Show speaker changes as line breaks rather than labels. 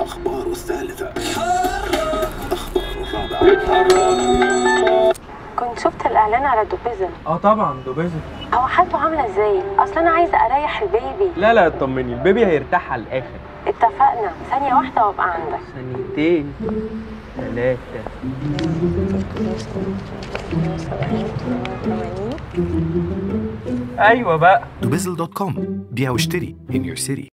أخبار الثالثة أخبار الرابعة
كنت شفت الاعلان على دوبيزل
اه طبعا دوبيزل
هو حالته عامله ازاي اصل انا عايزه اريح البيبي
لا لا اطمني البيبي هيرتاح على الاخر
اتفقنا ثانيه واحده وابقى عندك
ثانيتين ثلاثة ايوه بقى
دوبيزل دوت كوم بيع واشتري in your city